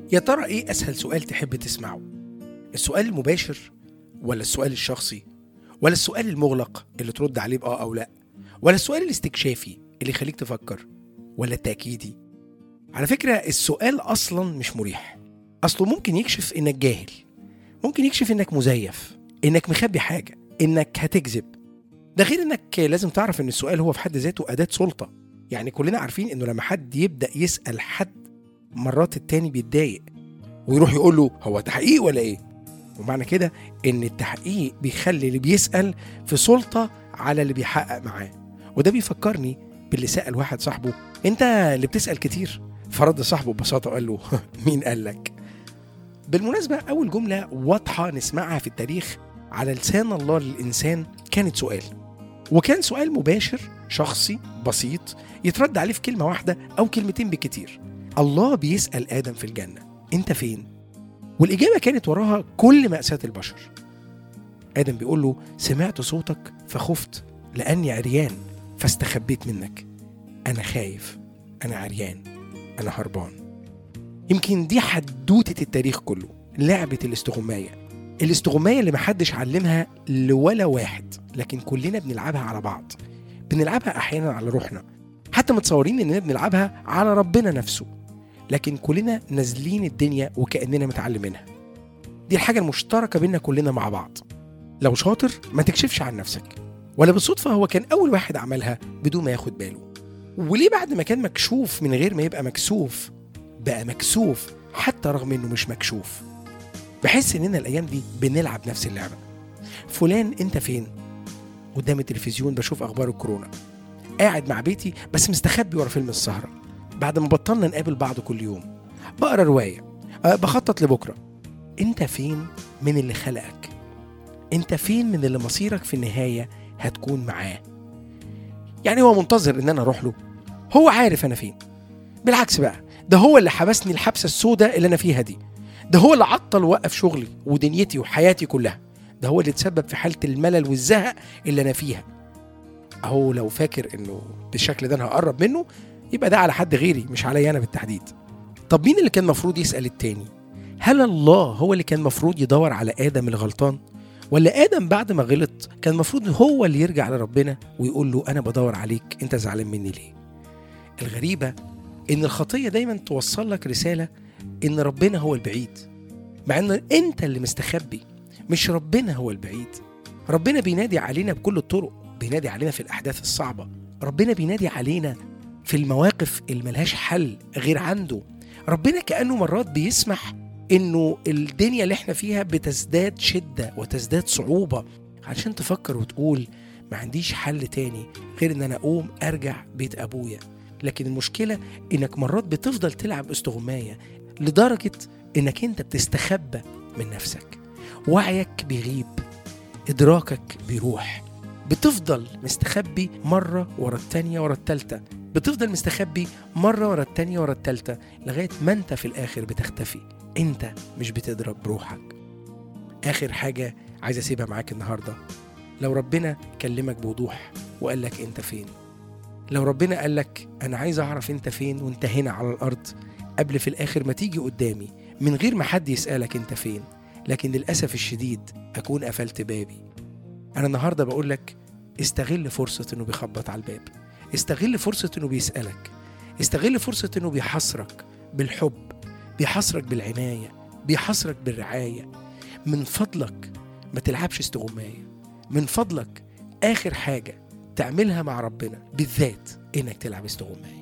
يا ترى ايه اسهل سؤال تحب تسمعه السؤال المباشر ولا السؤال الشخصي ولا السؤال المغلق اللي ترد عليه باه او لا ولا السؤال الاستكشافي اللي يخليك تفكر ولا التأكيدي على فكرة السؤال أصلا مش مريح أصله ممكن يكشف إنك جاهل ممكن يكشف إنك مزيف إنك مخبي حاجة إنك هتكذب ده غير إنك لازم تعرف إن السؤال هو في حد ذاته أداة سلطة يعني كلنا عارفين إنه لما حد يبدأ يسأل حد مرات التاني بيتضايق ويروح يقول له هو تحقيق ولا إيه ومعنى كده إن التحقيق بيخلي اللي بيسأل في سلطة على اللي بيحقق معاه وده بيفكرني باللي سأل واحد صاحبه انت اللي بتسأل كتير فرد صاحبه ببساطة وقال له مين قال لك بالمناسبة أول جملة واضحة نسمعها في التاريخ على لسان الله للإنسان كانت سؤال وكان سؤال مباشر شخصي بسيط يترد عليه في كلمة واحدة أو كلمتين بكتير الله بيسأل آدم في الجنة أنت فين؟ والإجابة كانت وراها كل مأساة البشر آدم بيقول له سمعت صوتك فخفت لأني عريان فاستخبيت منك أنا خايف أنا عريان أنا هربان يمكن دي حدوتة التاريخ كله لعبة الاستغماية الاستغماية اللي محدش علمها لولا واحد لكن كلنا بنلعبها على بعض بنلعبها أحيانا على روحنا حتى متصورين إننا بنلعبها على ربنا نفسه لكن كلنا نازلين الدنيا وكأننا متعلمينها دي الحاجة المشتركة بينا كلنا مع بعض لو شاطر ما تكشفش عن نفسك ولا بالصدفة هو كان أول واحد عملها بدون ما ياخد باله وليه بعد ما كان مكشوف من غير ما يبقى مكسوف بقى مكسوف حتى رغم انه مش مكشوف بحس اننا الايام دي بنلعب نفس اللعبه فلان انت فين قدام التلفزيون بشوف اخبار الكورونا قاعد مع بيتي بس مستخبي ورا فيلم السهره بعد ما بطلنا نقابل بعض كل يوم بقرا روايه أه بخطط لبكره انت فين من اللي خلقك انت فين من اللي مصيرك في النهايه هتكون معاه يعني هو منتظر ان انا اروح له هو عارف انا فين بالعكس بقى ده هو اللي حبسني الحبسه السوداء اللي انا فيها دي ده هو اللي عطل ووقف شغلي ودنيتي وحياتي كلها ده هو اللي تسبب في حاله الملل والزهق اللي انا فيها اهو لو فاكر انه بالشكل ده انا هقرب منه يبقى ده على حد غيري مش عليا انا بالتحديد طب مين اللي كان المفروض يسال التاني هل الله هو اللي كان المفروض يدور على ادم الغلطان ولا ادم بعد ما غلط كان المفروض هو اللي يرجع لربنا ويقول له انا بدور عليك انت زعلان مني ليه الغريبه ان الخطيه دايما توصل لك رساله ان ربنا هو البعيد مع ان انت اللي مستخبي مش ربنا هو البعيد ربنا بينادي علينا بكل الطرق بينادي علينا في الاحداث الصعبه ربنا بينادي علينا في المواقف اللي ملهاش حل غير عنده ربنا كانه مرات بيسمح انه الدنيا اللي احنا فيها بتزداد شده وتزداد صعوبه علشان تفكر وتقول ما عنديش حل تاني غير ان انا اقوم ارجع بيت ابويا لكن المشكله انك مرات بتفضل تلعب استغمايه لدرجه انك انت بتستخبى من نفسك وعيك بيغيب ادراكك بيروح بتفضل مستخبي مره ورا التانيه ورا التالته بتفضل مستخبي مره ورا التانيه ورا التالته لغايه ما انت في الاخر بتختفي انت مش بتضرب بروحك اخر حاجه عايز اسيبها معاك النهارده لو ربنا كلمك بوضوح وقال لك انت فين لو ربنا قال لك انا عايز اعرف انت فين وانت هنا على الارض قبل في الاخر ما تيجي قدامي من غير ما حد يسالك انت فين لكن للاسف الشديد اكون قفلت بابي انا النهارده بقول لك استغل فرصه انه بيخبط على الباب استغل فرصه انه بيسالك استغل فرصه انه بيحصرك بالحب بيحصرك بالعنايه بيحصرك بالرعايه من فضلك ما تلعبش استغمايه من فضلك اخر حاجه تعملها مع ربنا بالذات انك تلعب استغمايه